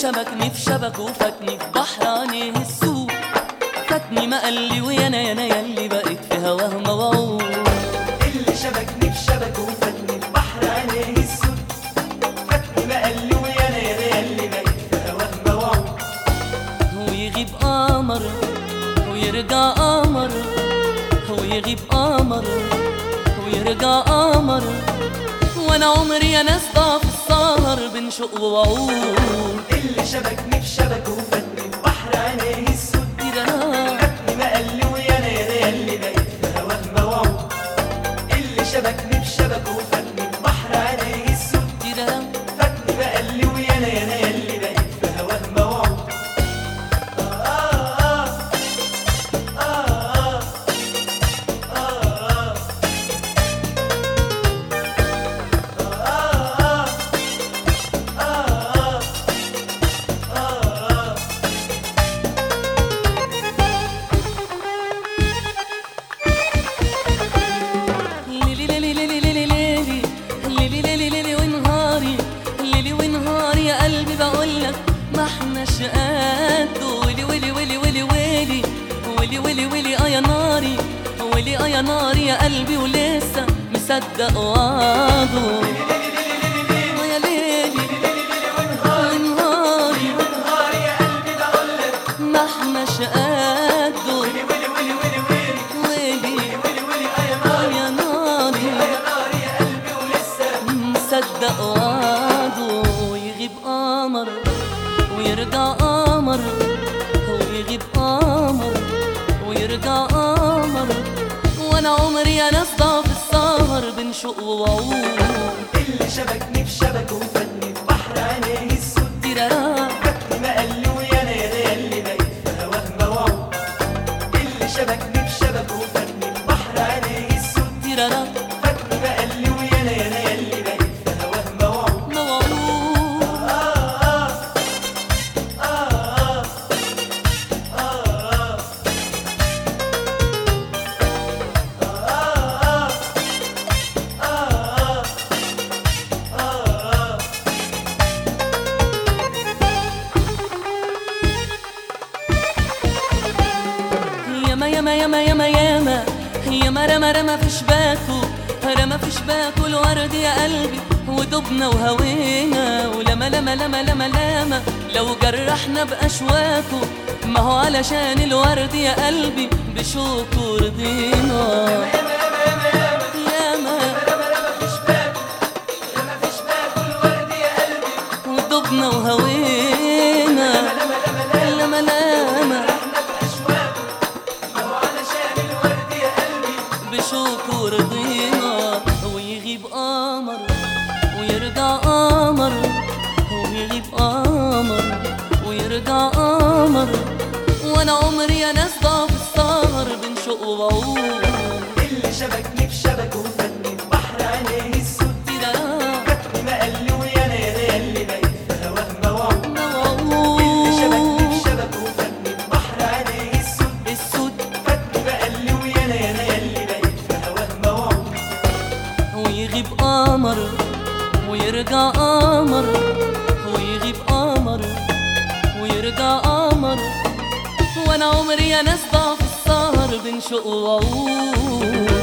شبكني في شبكه وفاتني في بحر عينيه السوق فاتني ما قال لي ويانا يانا ياللي بقيت في هواه موعود اللي شبكني في شبكه وفاتني في بحر عينيه السود فاتني ما قال لي ويانا يا انا اللي بقيت في هواه موعود ويغيب قمر ويرجع قمر ويغيب قمر ويرجع قمر وانا عمري يا ناس ضعف السهر بين شوق ووعود اللي شبكني في شبكه وفاتني في بحر عينيه السود تيرانا فاتني ما قال لي ويانا يا انا اللي بقيت في هواه موعود اللي شبكني في شبكه وفاتني في بحر عينيه السود تيرانا فاتني ما قال لي ويانا يا انا اللي بقيت في هواه موعود ليلي ليلي ليلي ليلي ليلي ليلي ليلي ليلي ونهاري ليلي ونهاري يا قلبي بقولك ما احناش قده ويلي ويلي ويلي ويلي ويلي ويلي ويلي ويلي اه يا ناري ويلي اه يا ناري يا قلبي ولسه مصدق وعده آه يا ليلي ونهاري نهار يا قلبي بقولك ما احناش قده ويلي ويلي ويلي ويلي ويلي ويلي ويلي اه يا نار اه يا ناري يا نار يا قلبي ولسه مصدق وعده ويغيب قمر ويرجع قمر ويغيب قمر ويرجع قمر وانا عمري يا ناس ضعف السهر بين شوق ووعود اللي شبكني في شبكه وفاتني في بحر عينيه السود تيرارا فاتني ما قال لي ويانا يا انا اللي بقيت في هواه موعود اللي شبكني في شبكه وفاتني في بحر عينيه السود تيرارا فاتني ما قال لي ويانا يا انا اللي بقيت في هواه موعود موعود ياما ياما ياما ياما ياما ياما رمى رمى في شباكه رمى في شباكه الورد يا قلبي ودبنا وهوينا ولما لما لما لما لما لو جرحنا بأشواكه ما هو علشان الورد يا قلبي بشوكه رضينا ياما ودبنا وهوينا لما لما بشوك ورضينا ويغيب قمر ويرجع قمر ويغيب قمر ويرجع قمر وانا عمري يا ناس ضعف السهر بين شوق ووعود اللي شبكني في شبكه وفاتني في بحر عينيه السود تيرارا فاتني ما قال لي ويانا يا انا اللي بقيت في هواه موعود اللي شبكني في موعود شبكه وفاتني في بحر عينيه السود السود فاتني ما قال لي ويانا يا انا اللي بقيت في هواه موعود ويغيب قمر ويرجع قمر ويغيب قمر ويرجع قمر وانا عمري يا ناس ضعف السهر بين شوق ووعود